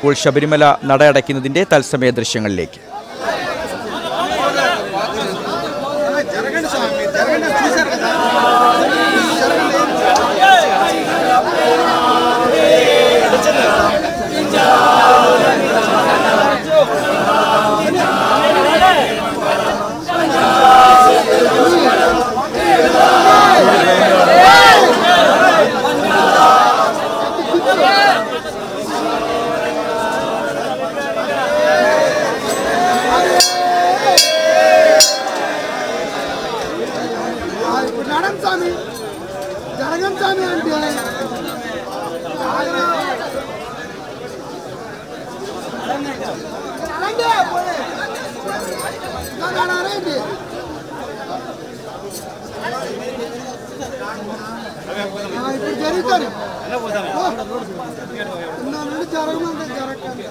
ഇപ്പോൾ ശബരിമല നടയടയ്ക്കുന്നതിൻ്റെ തത്സമയ ദൃശ്യങ്ങളിലേക്ക് జరగం స్వామి జరగం స్వామి అంటే రండి ఇప్పుడు జరుగుతారు నా నుండి జరగమంటే జరగండి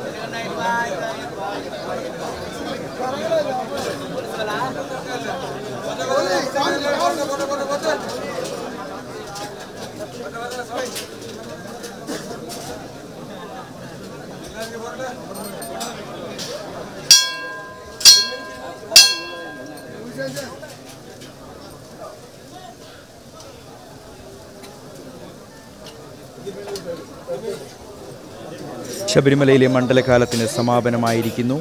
ശബരിമലയിലെ മണ്ഡലകാലത്തിന് സമാപനമായിരിക്കുന്നു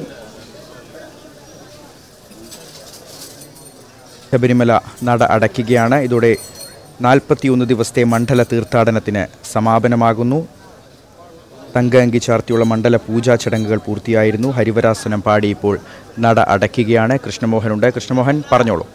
ശബരിമല നട അടയ്ക്കുകയാണ് ഇതോടെ നാൽപ്പത്തിയൊന്ന് ദിവസത്തെ മണ്ഡല തീർത്ഥാടനത്തിന് സമാപനമാകുന്നു തങ്ക അങ്കി ചാർത്തിയുള്ള മണ്ഡല പൂജാ ചടങ്ങുകൾ പൂർത്തിയായിരുന്നു ഹരിവരാസനം പാടി ഇപ്പോൾ നട അടയ്ക്കുകയാണ് കൃഷ്ണമോഹനുണ്ട് കൃഷ്ണമോഹൻ പറഞ്ഞോളൂ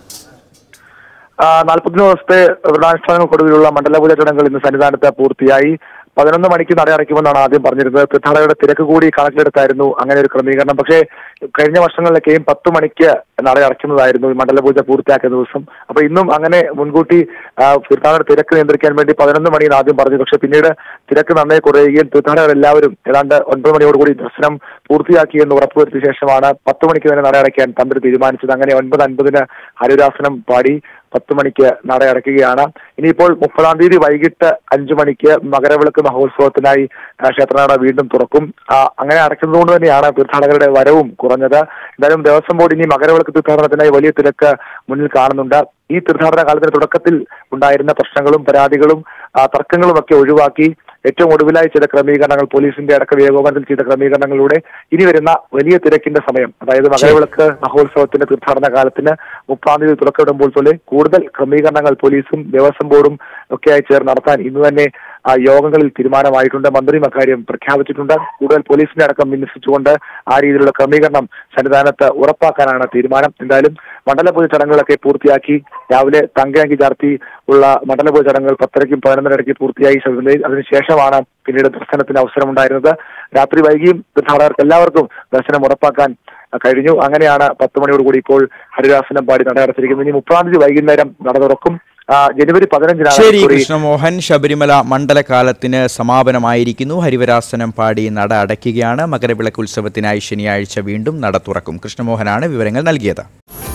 നാൽപ്പത്തി ദിവസത്തെ വ്രതാനുഷ്ഠാനങ്ങൾക്കൊടുവിലുള്ള മണ്ഡലപൂജ ചടങ്ങുകൾ ഇന്ന് സന്നിധാനത്ത് പൂർത്തിയായി പതിനൊന്ന് മണിക്ക് നട അടയ്ക്കുമെന്നാണ് ആദ്യം പറഞ്ഞിരുന്നത് തീർത്ഥാടകരുടെ തിരക്ക് കൂടി കണക്കിലെടുത്തായിരുന്നു അങ്ങനെ ഒരു ക്രമീകരണം പക്ഷേ കഴിഞ്ഞ വർഷങ്ങളിലൊക്കെയും പത്ത് മണിക്ക് നട അടയ്ക്കുന്നതായിരുന്നു ഈ മണ്ഡലപൂജ പൂർത്തിയാക്കിയ ദിവസം അപ്പൊ ഇന്നും അങ്ങനെ മുൻകൂട്ടി ആ, തീർത്ഥാടകരുടെ തിരക്ക് നിയന്ത്രിക്കാൻ വേണ്ടി പതിനൊന്ന് മണിയിൽ ആദ്യം പറഞ്ഞു പക്ഷേ പിന്നീട് തിരക്ക് നന്നായി കുറയുകയും തീർത്ഥാടകർ എല്ലാവരും ഏതാണ്ട് ഒൻപത് മണിയോടുകൂടി ദർശനം പൂർത്തിയാക്കി എന്ന് ഉറപ്പുവരുത്തിയ ശേഷമാണ് പത്ത് മണിക്ക് തന്നെ നട അടയ്ക്കാൻ തന്ത്രി തീരുമാനിച്ചത് അങ്ങനെ ഒൻപത് അൻപതിന് ഹരിരാസനം പാടി പത്ത് മണിക്ക് നട അടയ്ക്കുകയാണ് ഇനിയിപ്പോൾ മുപ്പതാം തീയതി വൈകിട്ട് അഞ്ചു മണിക്ക് മകരവിളക്ക് മഹോത്സവത്തിനായി ആ, ക്ഷേത്രനട വീണ്ടും തുറക്കും ആ, അങ്ങനെ അടയ്ക്കുന്നതുകൊണ്ട് തന്നെയാണ് തീർത്ഥാടകരുടെ വരവും കുറഞ്ഞത് എന്തായാലും ദേവസ്വം ബോർഡ് ഇനി മകരവിളക്ക് തീർത്ഥാടനത്തിനായി വലിയ തിരക്ക് മുന്നിൽ കാണുന്നുണ്ട് ഈ തീർത്ഥാടന കാലത്തിന് തുടക്കത്തിൽ ഉണ്ടായിരുന്ന പ്രശ്നങ്ങളും പരാതികളും ആ, തർക്കങ്ങളും ഒക്കെ ഒഴിവാക്കി ഏറ്റവും ഒടുവിലായി ചില ക്രമീകരണങ്ങൾ പോലീസിന്റെ അടക്കം ഏകോപനത്തിൽ ചെയ്ത ക്രമീകരണങ്ങളിലൂടെ ഇനി വരുന്ന വലിയ തിരക്കിന്റെ സമയം അതായത് മകരവിളക്ക് മഹോത്സവത്തിന്റെ തീർത്ഥാടന കാലത്തിന് മുപ്പാം തീയതി തുറക്കമിടുമ്പോൾ പോലെ കൂടുതൽ ക്രമീകരണങ്ങൾ പോലീസും ദേവസ്വം ബോർഡും ഒക്കെയായി ചേർന്ന് നടത്താൻ ഇന്ന് തന്നെ ആ യോഗങ്ങളിൽ തീരുമാനമായിട്ടുണ്ട് മന്ത്രിയും അക്കാര്യം പ്രഖ്യാപിച്ചിട്ടുണ്ട് കൂടുതൽ പോലീസിനെ അടക്കം വിന്യസിച്ചുകൊണ്ട് ആ രീതിയിലുള്ള ക്രമീകരണം സന്നിധാനത്ത് ഉറപ്പാക്കാനാണ് തീരുമാനം എന്തായാലും മണ്ഡലപൂജ ചടങ്ങുകളൊക്കെ പൂർത്തിയാക്കി രാവിലെ തങ്കയങ്കി ചാർത്തി ഉള്ള മണ്ഡലപൂജ ചടങ്ങുകൾ പത്തരയ്ക്കും പതിനൊന്നരയ്ക്ക് പൂർത്തിയായി ശബരിമലയിൽ അതിനുശേഷമാണ് പിന്നീട് ദർശനത്തിന് അവസരമുണ്ടായിരുന്നത് രാത്രി വൈകിയും തീർത്ഥാടകർക്ക് എല്ലാവർക്കും ദർശനം ഉറപ്പാക്കാൻ അഹ് കഴിഞ്ഞു അങ്ങനെയാണ് പത്ത് മണിയോടുകൂടി ഇപ്പോൾ ഹരിദാസനം പാടി നട അടച്ചിരിക്കുന്നത് ഇനി മുപ്പതാം തീയതി വൈകുന്നേരം നട തുറക്കും ആ, ജനുവരി പതിനഞ്ചിനാണ് ശരി ഇക്കുറി കൃഷ്ണമോഹൻ ശബരിമല മണ്ഡലകാലത്തിന് സമാപനമായിരിക്കുന്നു ഹരിവരാസനം പാടി നട അടയ്ക്കുകയാണ് മകരവിളക്ക് ഉത്സവത്തിനായി ശനിയാഴ്ച വീണ്ടും നട തുറക്കും കൃഷ്ണമോഹനാണ് വിവരങ്ങൾ നൽകിയത്